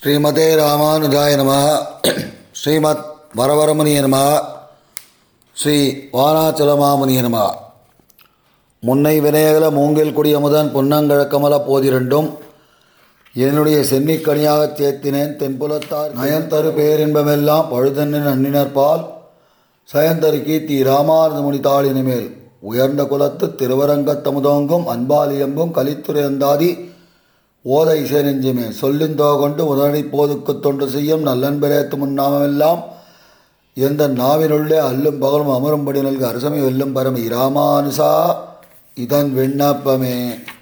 ஸ்ரீமதே ராமானுஜாய நம ஸ்ரீமத் வரவரமுனிய நம ஸ்ரீ வாராச்சலமாமுனிய நம முன்னை வினையகல மூங்கில் குடி அமுதன் பொன்னங்கழக்கமல போதிரண்டும் என்னுடைய சென்னிக்கனியாகச் சேர்த்தினேன் தென்புலத்தார் நயந்தரு பேரின்பமெல்லாம் பழுதன்னின் அந்நினர்பால் சயந்தரு கீர்த்தி ராமானுஜமுனி தாளினி மேல் உயர்ந்த குலத்து திருவரங்கத்தமுதோங்கும் அன்பாலியம்பும் கலித்துறையந்தாதி ஓத இசை நெஞ்சுமே சொல்லிந்தோ கொண்டு உடனடி போதுக்கு தொண்டு செய்யும் நல்லன்பரேத்து முன்னாமெல்லாம் எந்த நாவினுள்ளே அல்லும் பகலும் அமரும்படி நல்கு அரசமை வெல்லும் பரம் இராமானுசா இதன் விண்ணப்பமே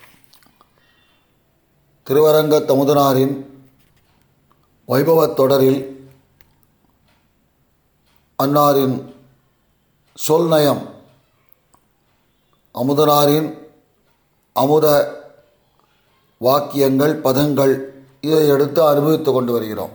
திருவரங்க தமுதனாரின் வைபவத் தொடரில் அன்னாரின் சொல் நயம் அமுதனாரின் அமுத வாக்கியங்கள் பதங்கள் இதை எடுத்து அனுபவித்து கொண்டு வருகிறோம்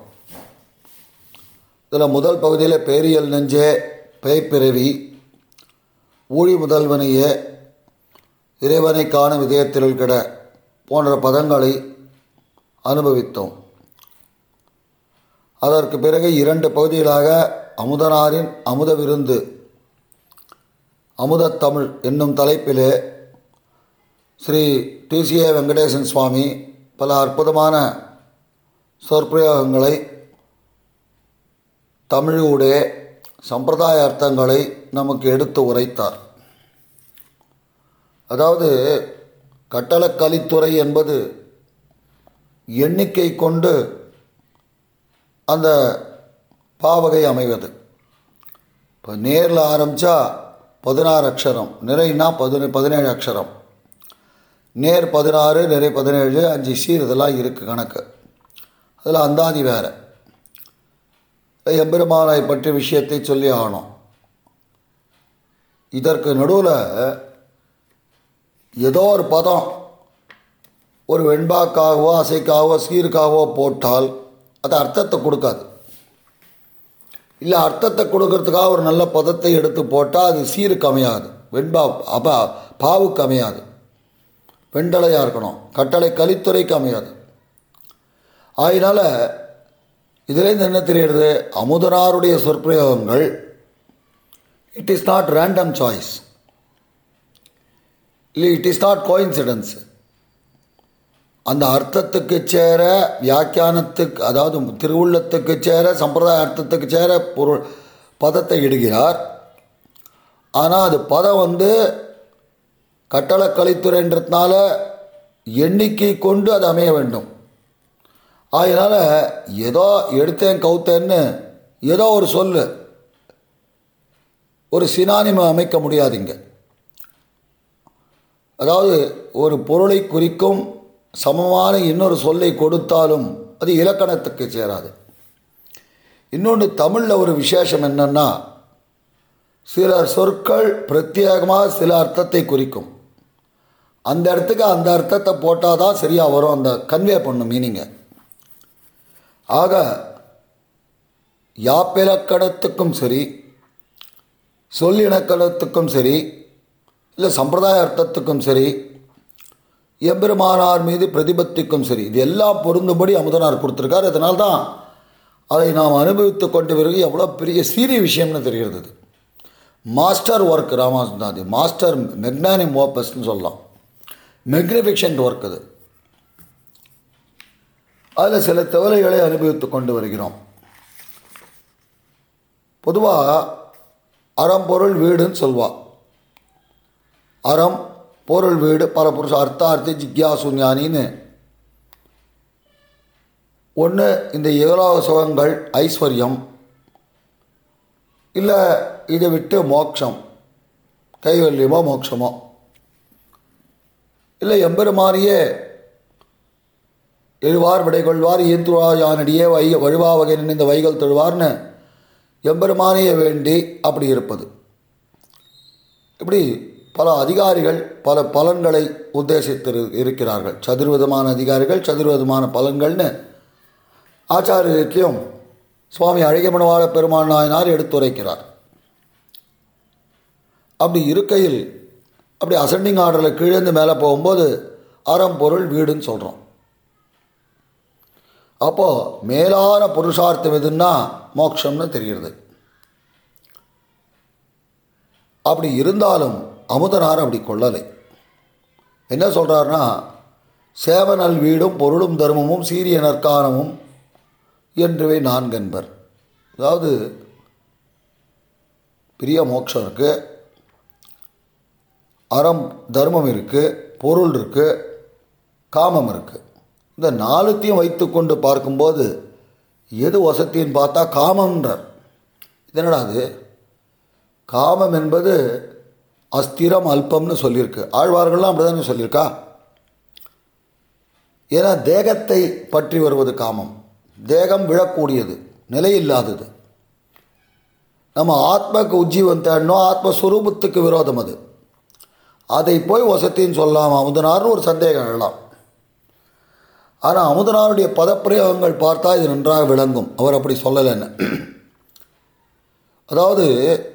இதில் முதல் பகுதியில் பேரியல் நெஞ்சே பேய்ப்பிறவி ஊழி முதல்வனையே இறைவனை காணும் இதயத்தில் கிட போன்ற பதங்களை அனுபவித்தோம் அதற்கு பிறகு இரண்டு பகுதிகளாக அமுதனாரின் அமுத விருந்து அமுதத்தமிழ் என்னும் தலைப்பிலே ஸ்ரீ டிசிஏ வெங்கடேசன் சுவாமி பல அற்புதமான சொற்பிரயோகங்களை தமிழூடே சம்பிரதாய அர்த்தங்களை நமக்கு எடுத்து உரைத்தார் அதாவது கட்டளக்கலித்துறை என்பது எண்ணிக்கை கொண்டு அந்த பாவகை அமைவது இப்போ நேரில் ஆரம்பித்தா பதினாறு அக்ஷரம் நிறைனா பதின பதினேழு அக்ஷரம் நேர் பதினாறு நிறை பதினேழு அஞ்சு சீர் இதெல்லாம் இருக்குது கணக்கு அதில் அந்தாதி வேறு எம்பெருமானை பற்றிய விஷயத்தை சொல்லி ஆகணும் இதற்கு நடுவில் ஏதோ ஒரு பதம் ஒரு வெண்பாக்காகவோ அசைக்காகவோ சீருக்காகவோ போட்டால் அது அர்த்தத்தை கொடுக்காது இல்லை அர்த்தத்தை கொடுக்கறதுக்காக ஒரு நல்ல பதத்தை எடுத்து போட்டால் அது சீருக்கு அமையாது வெண்பா அப்போ பாவுக்கு அமையாது வெண்டலையாக இருக்கணும் கட்டளை கலித்துறைக்கு அமையாது ஆயினால இதுலேருந்து என்ன தெரியுது அமுதனாருடைய சொற்பிரயோகங்கள் it is not random choice இல்லை இட் இஸ் நாட் கோயின்சிடன்ஸ் அந்த அர்த்தத்துக்கு சேர வியாக்கியானத்துக்கு அதாவது திருவுள்ளத்துக்கு சேர சம்பிரதாய அர்த்தத்துக்கு சேர பொருள் பதத்தை இடுகிறார் ஆனால் அது பதம் வந்து கட்டளை கலித்துறைன்றதுனால எண்ணிக்கை கொண்டு அது அமைய வேண்டும் அதனால் ஏதோ எடுத்தேன் கவுத்தேன்னு ஏதோ ஒரு சொல்லு ஒரு சினானிமம் அமைக்க முடியாதுங்க அதாவது ஒரு பொருளை குறிக்கும் சமமான இன்னொரு சொல்லை கொடுத்தாலும் அது இலக்கணத்துக்கு சேராது இன்னொன்று தமிழில் ஒரு விசேஷம் என்னன்னா சில சொற்கள் பிரத்யேகமாக சில அர்த்தத்தை குறிக்கும் அந்த இடத்துக்கு அந்த அர்த்தத்தை போட்டால் தான் சரியாக வரும் அந்த கன்வே பண்ணும் மீனிங்கை ஆக யாப்பிலக்கணத்துக்கும் சரி சொல்லிணக்கணத்துக்கும் சரி இல்லை சம்பிரதாய அர்த்தத்துக்கும் சரி எம்பெருமானார் மீது பிரதிபத்திக்கும் சரி இது எல்லாம் பொருந்தும்படி அமுதனார் கொடுத்துருக்கார் அதனால தான் அதை நாம் அனுபவித்து கொண்டு பிறகு எவ்வளோ பெரிய சீரிய விஷயம்னு தெரிகிறது இது மாஸ்டர் ஒர்க் ராமாசுந்தாதி மாஸ்டர் மெக்னானிம் ஓப்பஸ்ன்னு சொல்லலாம் மெக்னிஃபிஷன்ட் ஒர்க் அது அதில் சில தவளைகளை அனுபவித்து கொண்டு வருகிறோம் பொதுவாக அறம்பொருள் வீடுன்னு சொல்வா அறம் பொருள் வீடு பரபுருஷ அர்த்தார்த்தி ஜிக்யாசு ஞானின்னு ஒன்று இந்த ஏழாவது சுகங்கள் ஐஸ்வர்யம் இல்லை இதை விட்டு மோட்சம் கைவல்யமோ மோட்சமோ இல்லை எம்பெருமானியே எழுவார் விடை கொள்வார் ஈந்துவாயானடியே வை வழுவா வகை இந்த வைகள் தொழுவார்னு எம்பெருமானிய வேண்டி அப்படி இருப்பது இப்படி பல அதிகாரிகள் பல பலன்களை உத்தேசித்து இருக்கிறார்கள் சதுர்விதமான அதிகாரிகள் சதுர்விதமான பலன்கள்னு ஆச்சாரியருக்கும் சுவாமி அழகியமனவாள பெருமாள் நாயனார் எடுத்துரைக்கிறார் அப்படி இருக்கையில் அப்படி அசெண்டிங் ஆர்டரில் கீழேந்து மேலே போகும்போது அறம் பொருள் வீடுன்னு சொல்கிறோம் அப்போது மேலான புருஷார்த்தம் எதுன்னா மோட்சம்னு தெரிகிறது அப்படி இருந்தாலும் அமுதனார் அப்படி கொள்ளலை என்ன சொல்கிறாருன்னா சேவனல் வீடும் பொருளும் தர்மமும் சீரிய நற்கானமும் என்றுவே நான்கன்பர் அதாவது பெரிய மோட்சம் இருக்குது அறம் தர்மம் இருக்குது பொருள் இருக்குது காமம் இருக்குது இந்த நாலுத்தையும் வைத்துக்கொண்டு பார்க்கும்போது எது வசத்தின்னு பார்த்தா காமம்ன்றார் இது என்னடா அது காமம் என்பது அஸ்திரம் அல்பம்னு சொல்லியிருக்கு ஆழ்வார்கள்லாம் அப்படி தானே சொல்லியிருக்கா ஏன்னா தேகத்தை பற்றி வருவது காமம் தேகம் விழக்கூடியது நிலையில்லாதது நம்ம ஆத்மக்கு உஜ்ஜீவன் தேடணும் ஆத்மஸ்வரூபத்துக்கு விரோதம் அது அதை போய் வசத்தின்னு சொல்லலாம் அமுதனார்னு ஒரு சந்தேகம் எழலாம் ஆனால் அமுதனாருடைய பதப்பிரயோகங்கள் பார்த்தா இது நன்றாக விளங்கும் அவர் அப்படி சொல்லலைன்னு அதாவது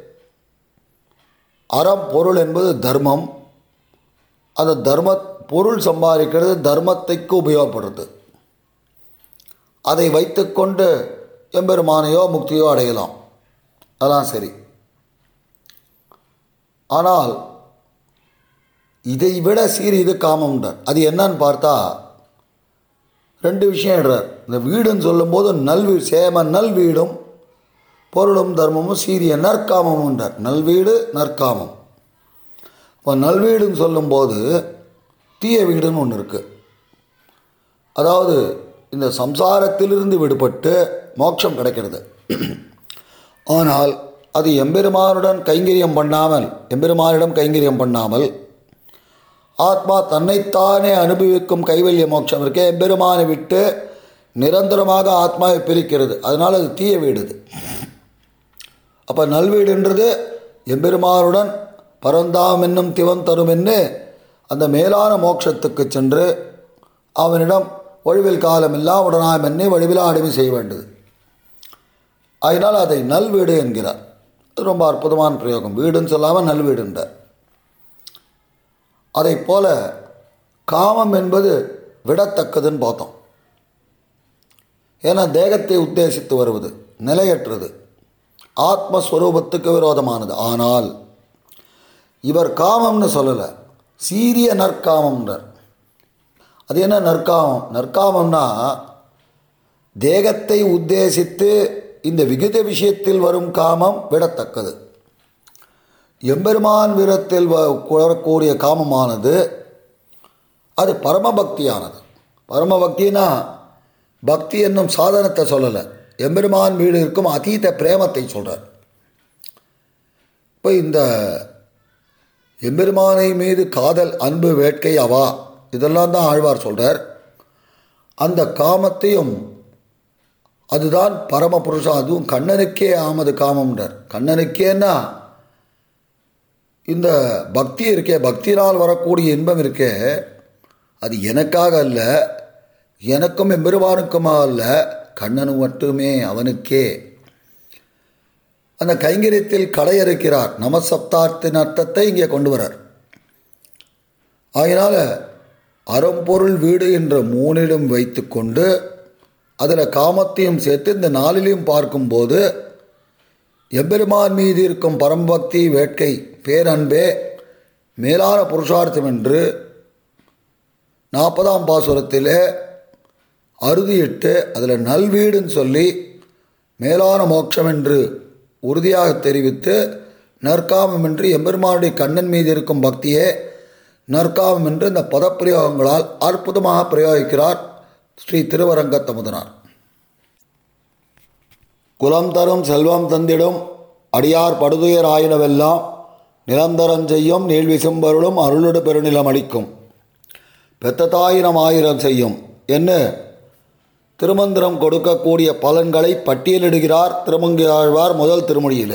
அறம் பொருள் என்பது தர்மம் அந்த தர்ம பொருள் சம்பாதிக்கிறது தர்மத்தைக்கு உபயோகப்படுறது அதை வைத்துக்கொண்டு எம்பெருமானையோ முக்தியோ அடையலாம் அதான் சரி ஆனால் இதை விட சீர் இது காமம்ன்றார் அது என்னன்னு பார்த்தா ரெண்டு விஷயம் எடுறார் இந்த வீடுன்னு சொல்லும்போது நல்வீ சேம நல் வீடும் பொருளும் தர்மமும் சீரிய நற்காமம்ன்றார் நல்வீடு நற்காமம் இப்போ நல்வீடுன்னு சொல்லும்போது தீய வீடுன்னு ஒன்று இருக்குது அதாவது இந்த சம்சாரத்திலிருந்து விடுபட்டு மோட்சம் கிடைக்கிறது ஆனால் அது எம்பெருமானுடன் கைங்கரியம் பண்ணாமல் எம்பெருமானிடம் கைங்கரியம் பண்ணாமல் ஆத்மா தன்னைத்தானே அனுபவிக்கும் கைவல்ய மோட்சம் இருக்கே எம்பெருமானை விட்டு நிரந்தரமாக ஆத்மாவை பிரிக்கிறது அதனால் அது தீய வீடு இது அப்போ நல்வீடுன்றது எம்பெருமானுடன் பரந்தாம் என்னும் திவன் தரும் என்று அந்த மேலான மோட்சத்துக்கு சென்று அவனிடம் ஒழிவில் காலமெல்லாம் உடனாம் என்னை வழிவிலா அடிமை செய்ய வேண்டியது அதனால் அதை நல்வீடு என்கிறார் அது ரொம்ப அற்புதமான பிரயோகம் வீடுன்னு சொல்லாமல் நல்வீடுன்றார் அதை போல காமம் என்பது விடத்தக்கதுன்னு பார்த்தோம் ஏன்னா தேகத்தை உத்தேசித்து வருவது நிலையற்றது ஆத்மஸ்வரூபத்துக்கு விரோதமானது ஆனால் இவர் காமம்னு சொல்லலை சீரிய நற்காமம்ன்றார் அது என்ன நற்காமம் நற்காமம்னா தேகத்தை உத்தேசித்து இந்த விகித விஷயத்தில் வரும் காமம் விடத்தக்கது எம்பெருமான் வீரத்தில் வரக்கூடிய காமமானது அது பரமபக்தியானது பரமபக்தினா பக்தி என்னும் சாதனத்தை சொல்லலை எம்பெருமான் வீடு இருக்கும் அதீத பிரேமத்தை சொல்கிறார் இப்போ இந்த எம்பெருமானை மீது காதல் அன்பு வேட்கை அவா இதெல்லாம் தான் ஆழ்வார் சொல்கிறார் அந்த காமத்தையும் அதுதான் பரமபுருஷம் அதுவும் கண்ணனுக்கே ஆமது காமம்ன்றார் கண்ணனுக்கேன்னா இந்த பக்தி இருக்கே பக்தினால் வரக்கூடிய இன்பம் இருக்கே அது எனக்காக அல்ல எனக்கும் எம்பெருமானுக்குமா அல்ல கண்ணனு மட்டுமே அவனுக்கே அந்த கைங்கரியத்தில் கடையறுக்கிறார் நமசப்தார்த்தின் அர்த்தத்தை இங்கே கொண்டு வரார் அதனால் அறம்பொருள் வீடு என்ற மூணிலும் வைத்து கொண்டு அதில் காமத்தையும் சேர்த்து இந்த நாளிலையும் பார்க்கும்போது எம்பெருமான் மீது இருக்கும் பரம்பக்தி வேட்கை பேரன்பே மேலான புருஷார்த்தம் என்று நாற்பதாம் பாசுரத்தில் அறுதியிட்டு அதில் நல்வீடுன்னு சொல்லி மேலான மோட்சம் என்று உறுதியாக தெரிவித்து நற்காமம் என்று எம்பெருமானுடைய கண்ணன் மீது இருக்கும் பக்தியே நற்காமம் என்று இந்த பதப்பிரயோகங்களால் அற்புதமாக பிரயோகிக்கிறார் ஸ்ரீ திருவரங்கத்தமுதனார் குலம் தரும் செல்வம் தந்திடும் அடியார் படுதுயர் ஆயினவெல்லாம் நிரந்தரம் செய்யும் நீழ்விசும்பருளும் அருளடு பெருநிலம் அளிக்கும் பெத்ததாயிரம் ஆயிரம் செய்யும் என்ன திருமந்திரம் கொடுக்கக்கூடிய பலன்களை பட்டியலிடுகிறார் திருமங்கி ஆழ்வார் முதல் திருமொழியில்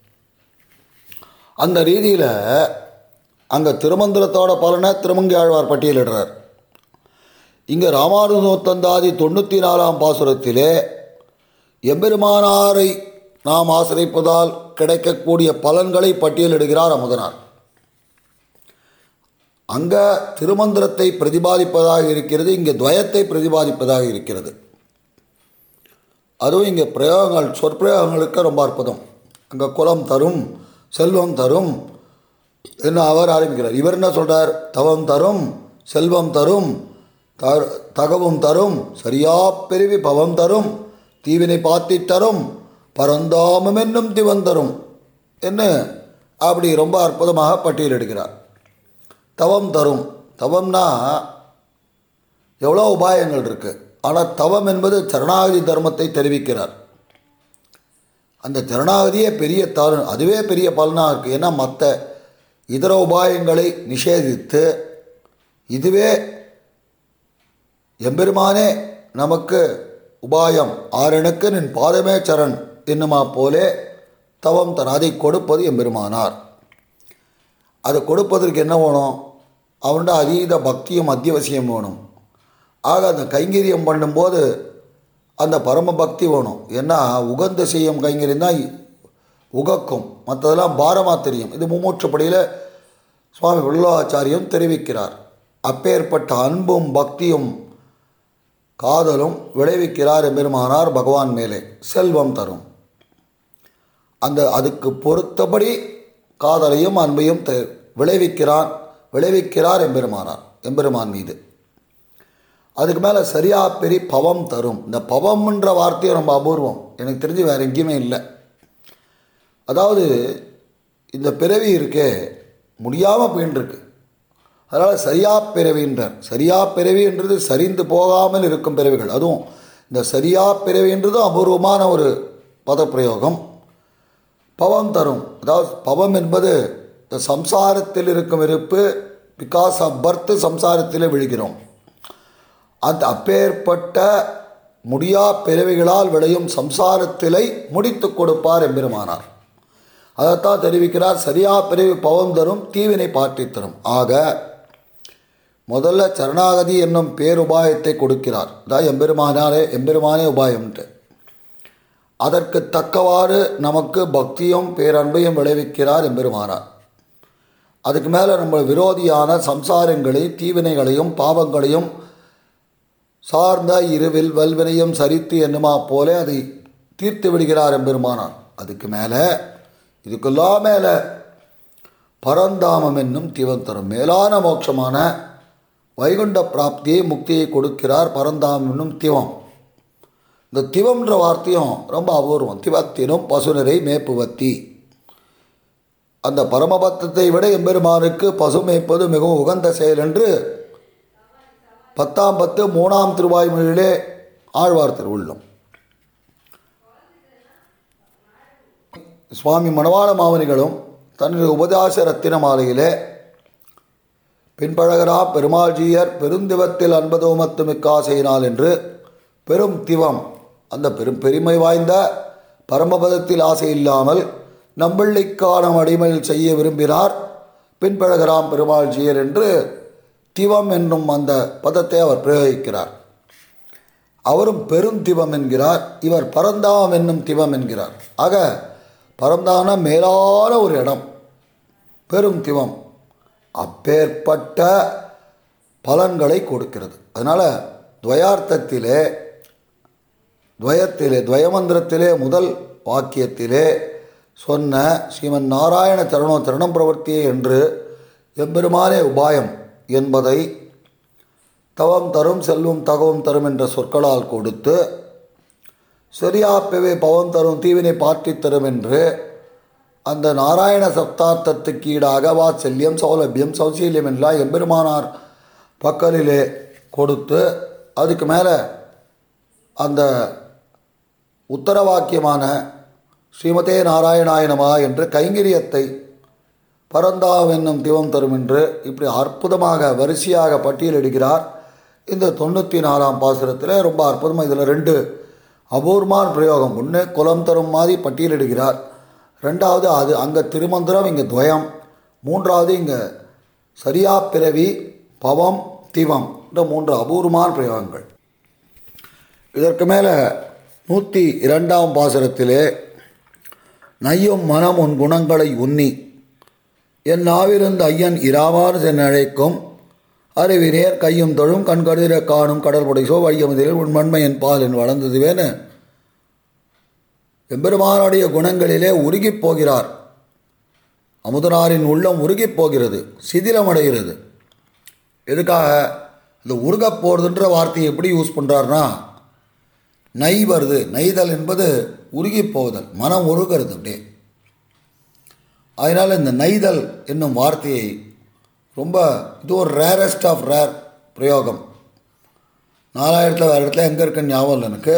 அந்த ரீதியில் அங்கே திருமந்திரத்தோட பலனை திருமங்கி ஆழ்வார் பட்டியலிடுறார் இங்கே ராமானுஜோத்தந்தாதி தொண்ணூற்றி நாலாம் பாசுரத்திலே எம்பெருமானாரை நாம் ஆசிரிப்பதால் கிடைக்கக்கூடிய பலன்களை பட்டியலிடுகிறார் அமுதனார் அங்கே திருமந்திரத்தை பிரதிபாதிப்பதாக இருக்கிறது இங்கே துவயத்தை பிரதிபாதிப்பதாக இருக்கிறது அதுவும் இங்கே பிரயோகங்கள் சொற்பிரயோகங்களுக்கு ரொம்ப அற்புதம் அங்கே குலம் தரும் செல்வம் தரும் என்ன அவர் ஆரம்பிக்கிறார் இவர் என்ன சொல்கிறார் தவம் தரும் செல்வம் தரும் த தகவும் தரும் சரியா பெருவி பவம் தரும் தீவினை பாத்தி தரும் பரந்தாமம் என்னும் திவன் தரும் என்ன அப்படி ரொம்ப அற்புதமாக பட்டியலிடுகிறார் தவம் தரும் தவம்னா எவ்வளோ உபாயங்கள் இருக்குது ஆனால் தவம் என்பது சரணாகதி தர்மத்தை தெரிவிக்கிறார் அந்த சரணாகதியே பெரிய தாரு அதுவே பெரிய பலனாக இருக்குது ஏன்னா மற்ற இதர உபாயங்களை நிஷேதித்து இதுவே எம்பெருமானே நமக்கு உபாயம் ஆறனுக்கு நின் பாதமே சரண் என்னுமா போலே தவம் தன் அதை கொடுப்பது எம்பெருமானார் அதை கொடுப்பதற்கு என்ன வேணும் அவனோட அதீத பக்தியும் அத்தியவசியம் வேணும் ஆக அந்த கைங்கரியம் பண்ணும்போது அந்த பரம பக்தி வேணும் ஏன்னா உகந்த செய்யும் கைங்கரியம் தான் உகக்கும் மற்றதெல்லாம் பாரமாக தெரியும் இது மும்மூற்றுப்படியில் சுவாமி வல்லவாச்சாரியம் தெரிவிக்கிறார் அப்பேற்பட்ட அன்பும் பக்தியும் காதலும் விளைவிக்கிறார் எம்பெருமானார் பகவான் மேலே செல்வம் தரும் அந்த அதுக்கு பொறுத்தபடி காதலையும் அன்பையும் த விளைவிக்கிறான் விளைவிக்கிறார் எம்பெருமானார் எம்பெருமான் மீது அதுக்கு மேலே சரியா பெரி பவம் தரும் இந்த பவம்ன்ற வார்த்தையும் ரொம்ப அபூர்வம் எனக்கு தெரிஞ்சு வேறு எங்கேயுமே இல்லை அதாவது இந்த பிறவி இருக்கே முடியாமல் போயின்ட்டுருக்கு அதனால் சரியா பிறவின்றார் சரியா பிறவின்றது சரிந்து போகாமல் இருக்கும் பிறவிகள் அதுவும் இந்த சரியா பிறவின்றதும் அபூர்வமான ஒரு பதப்பிரயோகம் பவம் தரும் அதாவது பவம் என்பது இந்த சம்சாரத்தில் இருக்கும் இருப்பு பிகாஸ் ஆஃப் பர்த் சம்சாரத்திலே விழுகிறோம் அந்த அப்பேற்பட்ட முடியா பிறவிகளால் விளையும் சம்சாரத்திலை முடித்து கொடுப்பார் எம்பெருமானார் அதைத்தான் தெரிவிக்கிறார் சரியா பிறவி பவம் தரும் தீவினை பாற்றி தரும் ஆக முதல்ல சரணாகதி என்னும் பேருபாயத்தை கொடுக்கிறார் அதாவது எம்பெருமானாரே எம்பெருமானே உபாயம்ன்ட்டு அதற்கு தக்கவாறு நமக்கு பக்தியும் பேரன்பையும் விளைவிக்கிறார் எம்பெருமானார் அதுக்கு மேலே நம்ம விரோதியான சம்சாரங்களையும் தீவினைகளையும் பாவங்களையும் சார்ந்த இருவில் வல்வினையும் சரித்து என்னுமா போல அதை தீர்த்து விடுகிறார் எம்பெருமானார் அதுக்கு மேலே இதுக்கெல்லாம் மேலே பரந்தாமம் என்னும் தீவம் தரும் மேலான மோட்சமான வைகுண்ட பிராப்தியை முக்தியை கொடுக்கிறார் பரந்தாமம் என்னும் திவம் இந்த திவம்ன்ற வார்த்தையும் ரொம்ப அபூர்வம் திவத்தினும் பசுநரை மேப்புவத்தி அந்த பரமபத்தத்தை விட எம்பெருமானுக்கு பசு மேய்ப்பது மிகவும் உகந்த செயல் என்று பத்தாம் பத்து மூணாம் திருவாய்மொழியிலே ஆழ்வார் திருவுள்ளம் சுவாமி மணவாள மாமனிகளும் தன்னுடைய உபதாச ரத்தின மாலையிலே பின்பழகரா பெருமாள்ஜியர் பெருந்திவத்தில் அன்பதோமத்து மிக்காசையினால் என்று பெரும் திவம் அந்த பெரும் பெருமை வாய்ந்த பரமபதத்தில் ஆசை இல்லாமல் நம்பிள்ளைக்கான அடிமையில் செய்ய விரும்பினார் பின்பழகராம் பெருமாள்ஜியர் என்று திவம் என்னும் அந்த பதத்தை அவர் பிரயோகிக்கிறார் அவரும் பெருந்திவம் என்கிறார் இவர் பரந்தாம் என்னும் திவம் என்கிறார் ஆக பரந்தான மேலான ஒரு இடம் பெரும் திவம் அப்பேற்பட்ட பலன்களை கொடுக்கிறது அதனால் துவயார்த்தத்திலே துவயத்திலே துவயமந்திரத்திலே முதல் வாக்கியத்திலே சொன்ன ஸ்ரீமன் நாராயண சரணோ சரணம் பிரவர்த்தியே என்று எம்பெருமானே உபாயம் என்பதை தவம் தரும் செல்வம் தகவும் தரும் என்ற சொற்களால் கொடுத்து சரியாப்பவே பவம் தரும் தீவினை பாற்றி தரும் என்று அந்த நாராயண சப்தார்த்தத்துக்கு ஈடாக வாத்சல்யம் சௌலபியம் சௌசீல்யம் எல்லாம் எம்பெருமானார் பக்கலிலே கொடுத்து அதுக்கு மேலே அந்த உத்தரவாக்கியமான ஸ்ரீமதே நாராயணாயனமா என்ற கைங்கரியத்தை பரந்தாம் என்னும் திவம் தரும் என்று இப்படி அற்புதமாக வரிசையாக பட்டியலிடுகிறார் இந்த தொண்ணூற்றி நாலாம் பாசுரத்தில் ரொம்ப அற்புதமாக இதில் ரெண்டு அபூர்வமான பிரயோகம் ஒன்று குலம் தரும் மாதிரி பட்டியலிடுகிறார் ரெண்டாவது அது அங்கே திருமந்திரம் இங்கே துவயம் மூன்றாவது இங்கே சரியா பிறவி பவம் திவம் இந்த மூன்று அபூர்வமான பிரயோகங்கள் இதற்கு மேலே நூற்றி இரண்டாம் பாசுரத்திலே நையும் மனம் உன் குணங்களை உன்னி என் நாவிலிருந்து ஐயன் இராமாறு சென் அழைக்கும் அறிவினேர் கையும் தொழும் கண் கடுதிர காணும் கடல் புடைசோ வையமுதிரில் உன் மண்மை என் பால் என் வளர்ந்ததுவேன்னு எம்பெருமானுடைய குணங்களிலே உருகிப் போகிறார் அமுதனாரின் உள்ளம் உருகிப் போகிறது சிதிலமடைகிறது எதுக்காக இந்த உருகப் போகிறதுன்ற வார்த்தையை எப்படி யூஸ் பண்ணுறாருனா நை வருது நெய்தல் என்பது உருகிப் போகுதல் மனம் உருகிறது அப்படியே அதனால் இந்த நெய்தல் என்னும் வார்த்தையை ரொம்ப இது ஒரு ரேரஸ்ட் ஆஃப் ரேர் பிரயோகம் நாலாயிரத்தில் வேறு இடத்துல எங்கே இருக்குன்னு ஞாபகம் இல்லை எனக்கு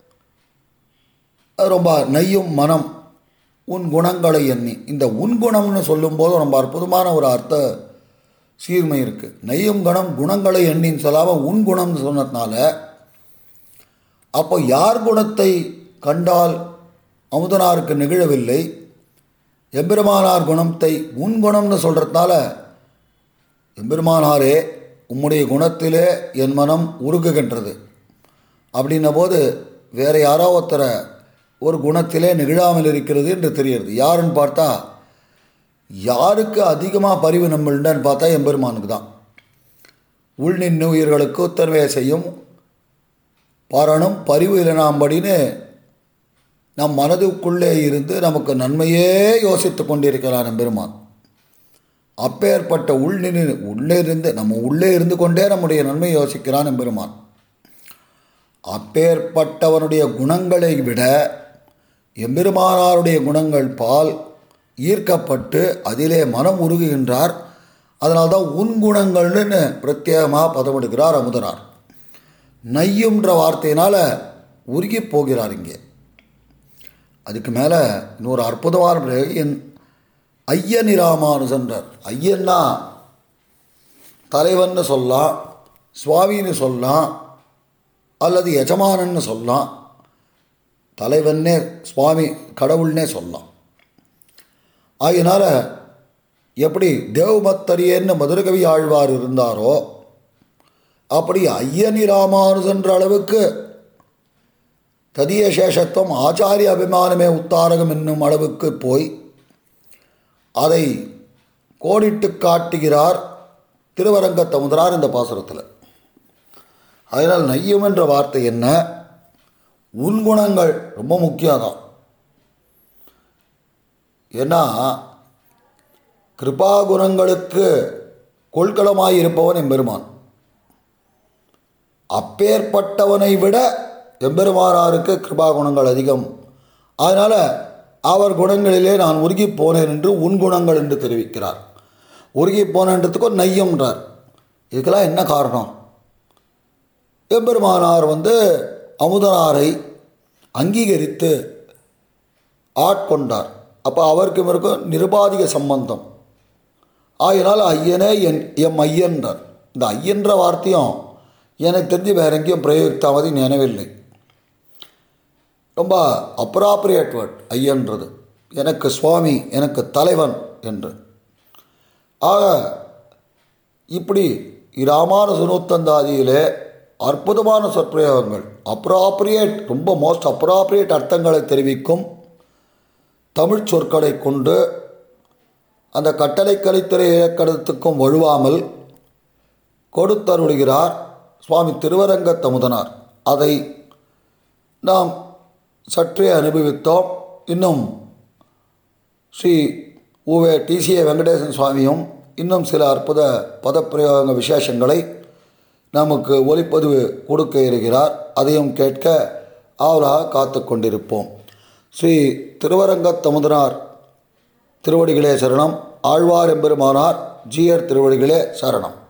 அது ரொம்ப நெய்யும் மனம் உன் குணங்களை எண்ணி இந்த உன் குணம்னு சொல்லும்போது ரொம்ப அற்புதமான ஒரு அர்த்த சீர்மை இருக்குது நெய்யும் குணம் குணங்களை எண்ணின்னு சொல்லாமல் உன் குணம்னு சொன்னதுனால அப்போ யார் குணத்தை கண்டால் அமுதனாருக்கு நிகழவில்லை எம்பெருமானார் குணத்தை உன் குணம்னு சொல்கிறதுனால எம்பெருமானாரே உம்முடைய குணத்திலே என் மனம் உருகுகின்றது அப்படின்ன போது வேறு யாரோ ஒருத்தரை ஒரு குணத்திலே நிகழாமல் இருக்கிறது என்று தெரிகிறது யாருன்னு பார்த்தா யாருக்கு அதிகமாக பரிவு நம்மள்டன்னு பார்த்தா எம்பெருமானுக்கு தான் உள் நின்று உயிர்களுக்கு உத்தரவே செய்யும் பரணும் பரிவு இல்லைனாம்படின்னு நம் மனதுக்குள்ளே இருந்து நமக்கு நன்மையே யோசித்து கொண்டிருக்கிறான் எம்பெருமான் அப்பேற்பட்ட உள் நின்று உள்ளே இருந்து நம்ம உள்ளே இருந்து கொண்டே நம்முடைய நன்மை யோசிக்கிறான் எம்பெருமான் அப்பேற்பட்டவனுடைய குணங்களை விட எம்பெருமானாருடைய குணங்கள் பால் ஈர்க்கப்பட்டு அதிலே மனம் உருகுகின்றார் அதனால்தான் உன் குணங்கள்னு பிரத்யேகமாக பதமெடுக்கிறார் அமுதனார் நையுன்ற வார்த்தையினால் உருகி போகிறார் இங்கே அதுக்கு மேலே இன்னொரு அற்புதமான பிறகு என் ஐயனிராமானுசன்றார் ஐயன்னா தலைவன்னு சொல்லலாம் சுவாமின்னு சொல்லலாம் அல்லது எஜமானன்னு சொல்லலாம் தலைவன்னே சுவாமி கடவுள்னே சொல்லலாம் ஆகையினால எப்படி தேவபத்தரியன்னு மதுரகவி ஆழ்வார் இருந்தாரோ அப்படி ஐயனி ராமானுஜன்ற அளவுக்கு ததிய சேஷத்துவம் ஆச்சாரிய அபிமானமே உத்தாரகம் என்னும் அளவுக்கு போய் அதை கோடிட்டு காட்டுகிறார் திருவரங்கத்தமுதரார் இந்த பாசுரத்தில் அதனால் நையம் என்ற வார்த்தை என்ன உன் குணங்கள் ரொம்ப முக்கியம் தான் ஏன்னா கிருபா குணங்களுக்கு கொள்கலமாய் இருப்பவன் எம்பெருமான் அப்பேற்பட்டவனை விட எம்பெருமானாருக்கு கிருபா குணங்கள் அதிகம் அதனால் அவர் குணங்களிலே நான் உருகி போனேன் என்று உன் குணங்கள் என்று தெரிவிக்கிறார் உருகி போனன்றதுக்கு ஒரு நையம்ன்றார் இதுக்கெல்லாம் என்ன காரணம் எம்பெருமானார் வந்து அமுதனாரை அங்கீகரித்து ஆட்கொண்டார் அப்போ அவருக்கும் இருக்கும் நிருபாதிக சம்பந்தம் ஆகினால் ஐயனே என் எம் ஐயன்றார் இந்த ஐயன்ற வார்த்தையும் எனக்கு தெரிஞ்சு வேற எங்கேயும் பிரயோகித்தாவது நினைவில்லை ரொம்ப அப்ராப்ரியேட் வேர்ட் ஐயன்றது எனக்கு சுவாமி எனக்கு தலைவன் என்று ஆக இப்படி இராமானுஜ நூத்தந்தாதியிலே அற்புதமான சொற்பிரயோகங்கள் அப்ராப்ரியேட் ரொம்ப மோஸ்ட் அப்ராப்ரியேட் அர்த்தங்களை தெரிவிக்கும் தமிழ் சொற்களை கொண்டு அந்த கட்டளை கலித்துறை இலக்கணத்துக்கும் வழுவாமல் கொடுத்தருளுகிறார் சுவாமி திருவரங்க தமுதனார் அதை நாம் சற்றே அனுபவித்தோம் இன்னும் ஸ்ரீ ஊவே டிசிஏ வெங்கடேசன் சுவாமியும் இன்னும் சில அற்புத பதப்பிரயோக விசேஷங்களை நமக்கு ஒலிப்பதிவு கொடுக்க இருக்கிறார் அதையும் கேட்க ஆவலாக காத்து கொண்டிருப்போம் ஸ்ரீ திருவரங்கத் தமுதனார் திருவடிகளே சரணம் ஆழ்வார் எம்பெருமானார் ஜீயர் திருவடிகளே சரணம்